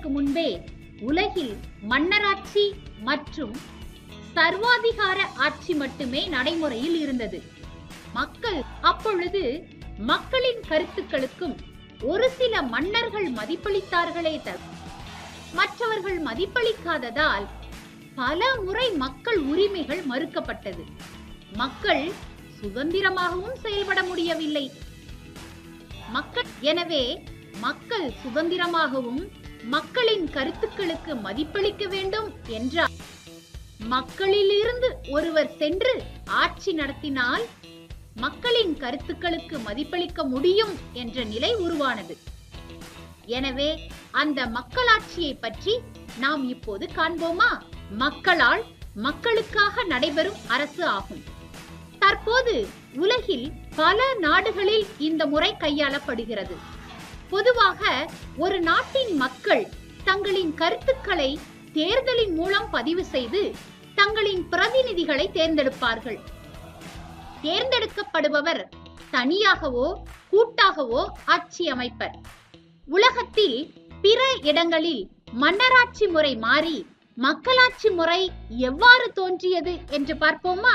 ஆண்டுகளுக்கு முன்பே உலகில் மன்னராட்சி மற்றும் சர்வாதிகார ஆட்சி மட்டுமே நடைமுறையில் இருந்தது மக்கள் அப்பொழுது மக்களின் கருத்துக்களுக்கும் ஒரு சில மன்னர்கள் மதிப்பளித்தார்களே தவிர மற்றவர்கள் மதிப்பளிக்காததால் பல முறை மக்கள் உரிமைகள் மறுக்கப்பட்டது மக்கள் சுதந்திரமாகவும் செயல்பட முடியவில்லை மக்கள் எனவே மக்கள் சுதந்திரமாகவும் மக்களின் கருத்துக்களுக்கு மதிப்பளிக்க வேண்டும் என்றால் மக்களிலிருந்து ஒருவர் சென்று ஆட்சி நடத்தினால் மக்களின் கருத்துக்களுக்கு மதிப்பளிக்க முடியும் என்ற நிலை உருவானது எனவே அந்த மக்களாட்சியை பற்றி நாம் இப்போது காண்போமா மக்களால் மக்களுக்காக நடைபெறும் அரசு ஆகும் தற்போது உலகில் பல நாடுகளில் இந்த முறை கையாளப்படுகிறது பொதுவாக ஒரு நாட்டின் மக்கள் தங்களின் கருத்துக்களை தேர்தலின் மூலம் பதிவு செய்து தங்களின் பிரதிநிதிகளை தேர்ந்தெடுப்பார்கள் தேர்ந்தெடுக்கப்படுபவர் தனியாகவோ கூட்டாகவோ ஆட்சி அமைப்பர் உலகத்தில் பிற இடங்களில் மன்னராட்சி முறை மாறி மக்களாட்சி முறை எவ்வாறு தோன்றியது என்று பார்ப்போமா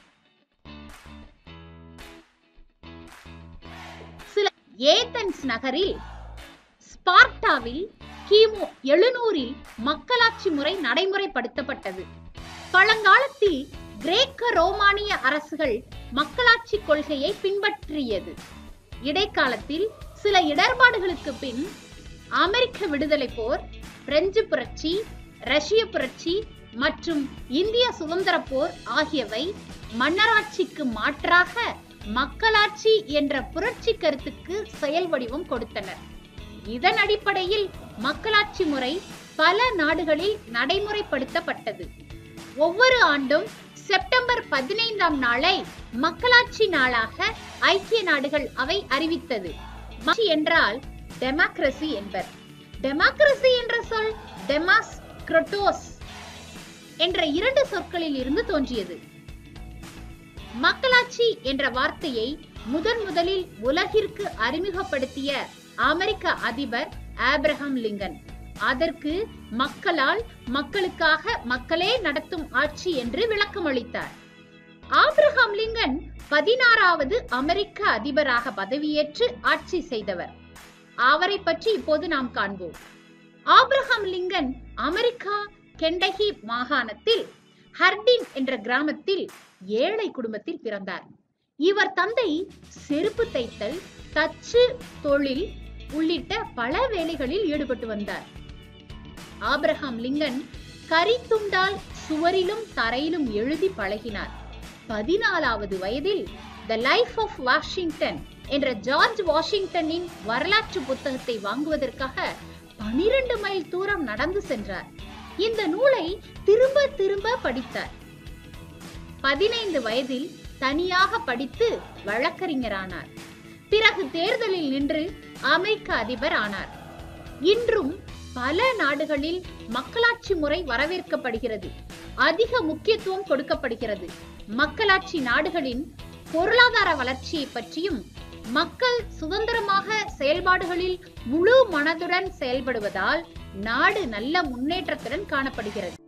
சில ஏதென்ஸ் நகரில் ஸ்பார்ட்டாவில் கிமு எழுநூறில் மக்களாட்சி முறை நடைமுறைப்படுத்தப்பட்டது பழங்காலத்தில் கிரேக்க ரோமானிய அரசுகள் மக்களாட்சி கொள்கையை பின்பற்றியது இடைக்காலத்தில் சில இடர்பாடுகளுக்கு பின் அமெரிக்க விடுதலை போர் பிரெஞ்சு புரட்சி ரஷ்ய புரட்சி மற்றும் இந்திய சுதந்திர போர் ஆகியவை மன்னராட்சிக்கு மாற்றாக மக்களாட்சி என்ற புரட்சி கருத்துக்கு செயல் வடிவம் கொடுத்தனர் இதன் அடிப்படையில் மக்களாட்சி முறை பல நாடுகளில் நடைமுறைப்படுத்தப்பட்டது ஒவ்வொரு ஆண்டும் செப்டம்பர் பதினைந்தாம் நாளை மக்களாட்சி நாளாக ஐக்கிய நாடுகள் அவை அறிவித்தது மக்களாட்சி என்றால் டெமோக்ரசி என்பர் டெமோக்ரசி என்ற சொல் டெமாஸ் கிரோட்டோஸ் என்ற இரண்டு சொற்களில் இருந்து தோன்றியது மக்களாட்சி என்ற வார்த்தையை முதன் முதலில் உலகிற்கு அறிமுகப்படுத்திய அமெரிக்க அதிபர் ஆப்ரஹாம் லிங்கன் அதற்கு மக்களால் மக்களுக்காக மக்களே நடத்தும் ஆட்சி என்று விளக்கம் அளித்தார் ஆப்ரஹாம் லிங்கன் பதினாறாவது அமெரிக்க அதிபராக பதவியேற்று ஆட்சி செய்தவர் அவரை பற்றி இப்போது நாம் காண்போம் ஆப்ரஹாம் லிங்கன் அமெரிக்கா கெண்டகி மாகாணத்தில் ஹர்டின் என்ற கிராமத்தில் ஏழை குடும்பத்தில் பிறந்தார் இவர் தந்தை செருப்பு தைத்தல் தச்சு தொழில் உள்ளிட்ட பல வேலைகளில் ஈடுபட்டு வந்தார் ஆப்ரஹாம் லிங்கன் கரித்துண்டால் சுவரிலும் தரையிலும் எழுதி பழகினார் பதினாலாவது வயதில் த லைஃப் ஆஃப் வாஷிங்டன் என்ற ஜார்ஜ் வாஷிங்டனின் வரலாற்று புத்தகத்தை வாங்குவதற்காக பனிரெண்டு மைல் தூரம் நடந்து சென்றார் இந்த நூலை திரும்ப திரும்ப படித்தார் பதினைந்து வயதில் தனியாக படித்து வழக்கறிஞரானார் பிறகு தேர்தலில் நின்று அமெரிக்க அதிபர் ஆனார் இன்றும் பல நாடுகளில் மக்களாட்சி முறை வரவேற்கப்படுகிறது அதிக முக்கியத்துவம் கொடுக்கப்படுகிறது மக்களாட்சி நாடுகளின் பொருளாதார வளர்ச்சியை பற்றியும் மக்கள் சுதந்திரமாக செயல்பாடுகளில் முழு மனதுடன் செயல்படுவதால் நாடு நல்ல முன்னேற்றத்துடன் காணப்படுகிறது